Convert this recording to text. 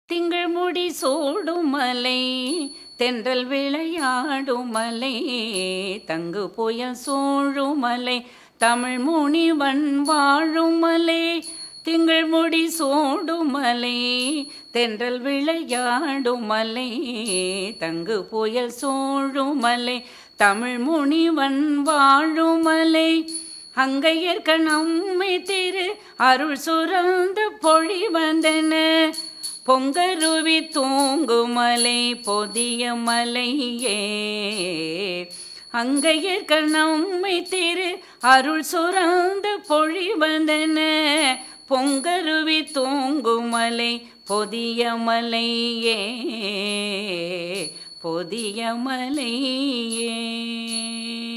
திங்கள் முடி சூடும் மலை தென்றல் விளையாடும் மலை தங்கு புயல் சூழும் மலை தமிழ் முனிவன் வாழும் மலை திங்கள் முடி சூடும் மலை தென்றல் விளையாடும் மலை தங்கு புயல் சூழும் மலை தமிழ் முனிவன் வாழும் மலை அங்கையர்க்க நம்மை திரு அருள் சுரந்து பொழி வந்தன பொங்கருவி தூங்குமலை பொதிய மலையே அங்கையர்க்க நம்மை திரு அருள் சுரந்து பொழி வந்தன பொங்கருவி தூங்குமலை பொதிய மலையே பொதிய மலையே